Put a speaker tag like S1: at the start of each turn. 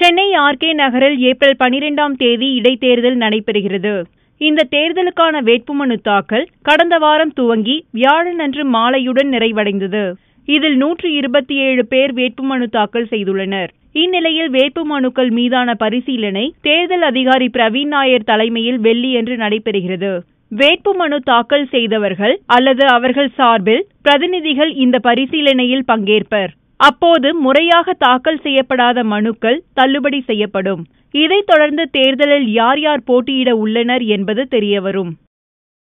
S1: Chennai RK நகரில் April பனிரெண்டாம் தேதி இடைத்தேர்தல் நடைபெறுகிறது இந்த தேர்தலுக்கான வேட்புமனு தாக்கல் கடந்த வாரம் துவங்கி வியாழனன்று மாலையுடன் நிறைவடைந்தது இதில் நூற்று இருபத்தி ஏழு பேர் வேட்புமனு தாக்கல் செய்துள்ளனர் இந்நிலையில் வேட்புமனுக்கள் மீதான பரிசீலனை தேர்தல் அதிகாரி பிரவீன் நாயர் தலைமையில் வெள்ளியன்று நடைபெறுகிறது வேட்புமனு தாக்கல் செய்தவர்கள் அல்லது அவர்கள் சார்பில் பிரதிநிதிகள் இந்த பரிசீலனையில் பங்கேற்பர் அப்போது முறையாக தாக்கல் செய்யப்படாத மனுக்கள் தள்ளுபடி செய்யப்படும் இதைத் தொடர்ந்து தேர்தலில் யார் யார் போட்டியிட உள்ளனர் என்பது தெரியவரும்